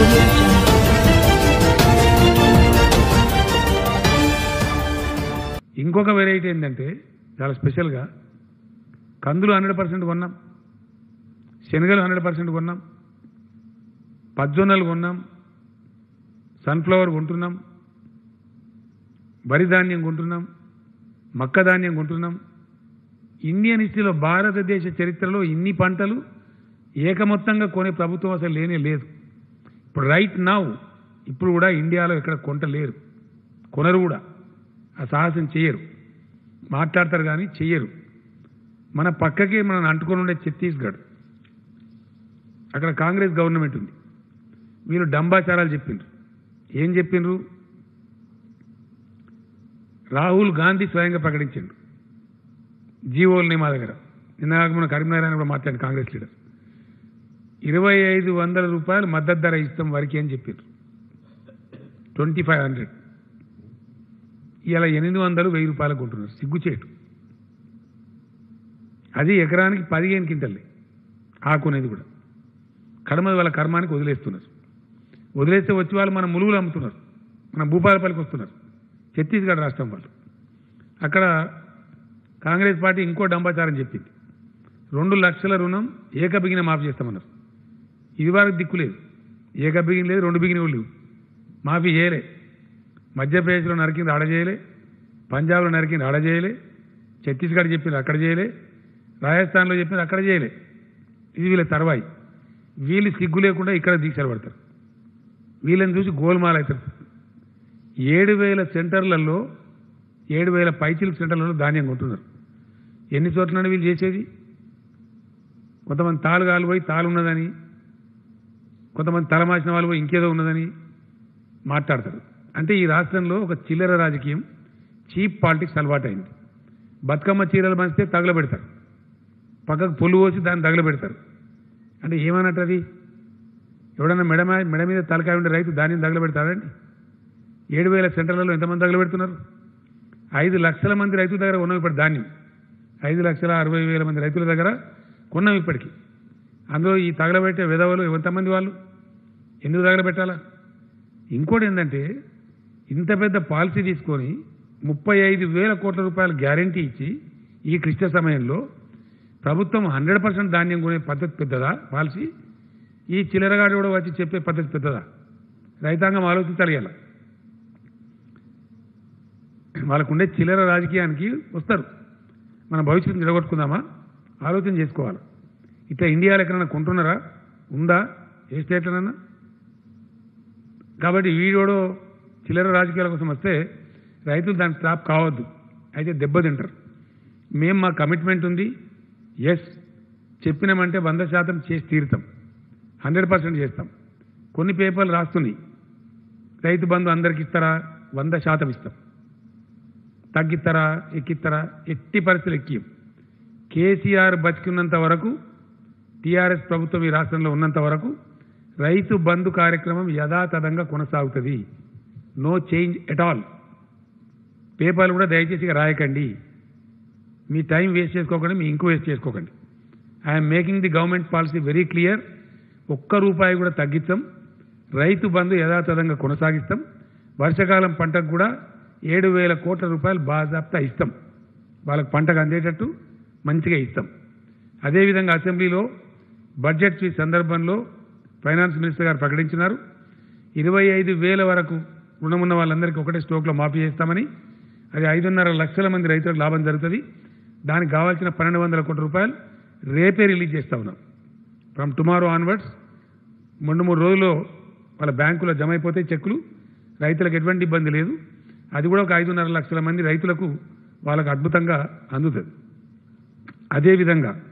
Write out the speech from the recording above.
audio jungle. ఇంకొక variety ఏంటంటే చాలా స్పెషల్గా కందులు హండ్రెడ్ పర్సెంట్ కొన్నాం శనగలు హండ్రెడ్ పర్సెంట్ కొన్నాం పజ్జొన్నలు కొన్నాం సన్ఫ్లవర్ కొంటున్నాం వరి ధాన్యం కొంటున్నాం మక్క ధాన్యం కొంటున్నాం ఇండియన్ హిస్టరీలో భారతదేశ చరిత్రలో ఇన్ని పంటలు ఏకమొత్తంగా కొనే ప్రభుత్వం అసలు లేనే లేదు ఇప్పుడు రైట్ నౌ ఇప్పుడు కూడా ఇండియాలో ఎక్కడ కొంటలేరు కొనరు కూడా ఆ సాహసం చేయరు మాట్లాడతారు కానీ చెయ్యరు మన పక్కకే మనం అంటుకొని ఉండే ఛత్తీస్గఢ్ అక్కడ కాంగ్రెస్ గవర్నమెంట్ ఉంది వీళ్ళు డంబాచారాలు చెప్పిండ్రు ఏం చెప్పిండ్రు రాహుల్ గాంధీ స్వయంగా ప్రకటించిండు జీవోల్ని మా దగ్గర నిన్న మన కరీంనగర్ ఆయన కూడా మాట్లాడి కాంగ్రెస్ లీడర్ ఇరవై ఐదు వందల రూపాయలు మద్దతు ధర ఇస్తాం వరకు అని చెప్పిండ్రు ట్వంటీ ఫైవ్ హండ్రెడ్ ఇలా ఎనిమిది వందలు వెయ్యి రూపాయలకు కొంటున్నారు సిగ్గుచేటు అది ఎకరానికి పదిహేను క్వింటల్లే ఆకునేది కూడా కడమ వాళ్ళ కర్మానికి వదిలేస్తున్నారు వదిలేస్తే వచ్చి వాళ్ళు మన ములుగులు అమ్ముతున్నారు మన భూపాలపల్లికి వస్తున్నారు ఛత్తీస్గఢ్ రాష్ట్రం వాళ్ళు అక్కడ కాంగ్రెస్ పార్టీ ఇంకో డంబాచారం చెప్పింది రెండు లక్షల రుణం ఏకబిగిన మాఫీ చేస్తామన్నారు ఇది వరకు దిక్కు లేదు ఏకబిగిన లేదు రెండు బిగిన లేవు మాఫీ చేయలే మధ్యప్రదేశ్లో నరికింది ఆడ చేయలే పంజాబ్లో నరికింది ఆడ చేయలే ఛత్తీస్గఢ్ చెప్పింది అక్కడ చేయలే రాజస్థాన్లో చెప్పింది అక్కడ చేయలే ఇది వీళ్ళ తర్వాయి వీళ్ళు సిగ్గు లేకుండా ఇక్కడ దీక్షలు పడతారు వీళ్ళని చూసి గోల్మాల్ అవుతారు ఏడు వేల సెంటర్లలో ఏడు వేల పైచిల్ సెంటర్లలో ధాన్యం కొంటున్నారు ఎన్ని చోట్ల వీళ్ళు చేసేది కొంతమంది తాలు కాలు పోయి తాలు ఉన్నదని కొంతమంది తలమాసిన వాళ్ళు పోయి ఇంకేదో ఉన్నదని మాట్లాడతారు అంటే ఈ రాష్ట్రంలో ఒక చిల్లర రాజకీయం చీప్ పాలిటిక్స్ అలవాటైంది బతుకమ్మ చీరలు పంచితే తగలబెడతారు పక్కకు పొల్లు పోసి దాన్ని తగలబెడతారు అంటే ఏమన్నట్టు అది ఎవడన్నా మెడ మీద- మెడ మీద తలకాయ ఉండే రైతు దానిని తగలబెడతాడండి ఏడు వేల సెంటర్లలో ఎంతమంది తగలబెడుతున్నారు ఐదు లక్షల మంది రైతుల దగ్గర ఉన్నాం ఇప్పుడు ధాన్యం ఐదు లక్షల అరవై వేల మంది రైతుల దగ్గర కొన్నాం ఇప్పటికి అందులో ఈ తగలబెట్టే విధవలు ఎంతమంది వాళ్ళు ఎందుకు తగలబెట్టాలా ఇంకోటి ఏంటంటే ఇంత పెద్ద పాలసీ తీసుకొని ముప్పై ఐదు వేల కోట్ల రూపాయల గ్యారంటీ ఇచ్చి ఈ క్లిష్ట సమయంలో ప్రభుత్వం హండ్రెడ్ పర్సెంట్ ధాన్యం కొనే పద్ధతి పెద్దదా పాలసీ ఈ చిల్లరగాడు కూడా వచ్చి చెప్పే పద్ధతి పెద్దదా రైతాంగం ఆలోచించాలి ఇలా వాళ్ళకుండే చిల్లర రాజకీయానికి వస్తారు మన భవిష్యత్తు నిలగొట్టుకుందామా ఆలోచన చేసుకోవాలి ఇట్లా ఇండియాలో ఎక్కడైనా కొంటున్నారా ఉందా ఏ స్టేట్లోనన్నా కాబట్టి వీడోడో చిల్లర రాజకీయాల కోసం వస్తే రైతులు దానికి స్టాప్ కావద్దు అయితే దెబ్బతింటారు మేము మా కమిట్మెంట్ ఉంది ఎస్ చెప్పినామంటే వంద శాతం చేసి తీరుతాం హండ్రెడ్ పర్సెంట్ చేస్తాం కొన్ని పేపర్లు రాస్తున్నాయి రైతు బంధు అందరికి ఇస్తారా వంద శాతం ఇస్తాం తగ్గిస్తారా ఎక్కిస్తారా ఎట్టి పరిస్థితులు ఎక్కియం కేసీఆర్ బతికున్నంత వరకు టీఆర్ఎస్ ప్రభుత్వం ఈ రాష్ట్రంలో ఉన్నంత వరకు రైతు బంధు కార్యక్రమం యథాతథంగా కొనసాగుతుంది నో చేంజ్ ఎట్ ఆల్ పేపర్లు కూడా దయచేసి ఇక రాయకండి మీ టైం వేస్ట్ చేసుకోకండి మీ ఇంకో వేస్ట్ చేసుకోకండి I'm making the government policy very clear ఒక్క రూపాయి కూడా తగ్గించాం రైతు బంధు యథాతథంగా కొనసాగిస్తాం వర్షాకాలం పంటకు కూడా ఏడు వేల కోట్ల రూపాయలు బాజాప్తా ఇస్తాం వాళ్ళకి పంటకు అందేటట్టు మంచిగా ఇస్తాం అదేవిధంగా అసెంబ్లీలో బడ్జెట్ స్పీచ్ సందర్భంలో ఫైనాన్స్ మినిస్టర్ గారు ప్రకటించినారు ఇరవై ఐదు వేల వరకు రుణమున్న వాళ్ళందరికీ ఒకటే స్టోక్లో మాఫీ చేస్తామని అది ఐదున్నర లక్షల మంది రైతులకు లాభం జరుగుతుంది దానికి కావాల్సిన పన్నెండు వందల కోట్ల రూపాయలు రేపే రిలీజ్ చేస్తా ఉన్నాం ఫ్రమ్ టుమారో ఆన్వర్డ్స్ రెండు మూడు రోజుల్లో వాళ్ళ బ్యాంకులో జమ అయిపోతే చెక్కులు రైతులకు ఎటువంటి ఇబ్బంది లేదు అది కూడా ఒక ఐదున్నర లక్షల మంది రైతులకు వాళ్ళకు అద్భుతంగా అందుతుంది అదేవిధంగా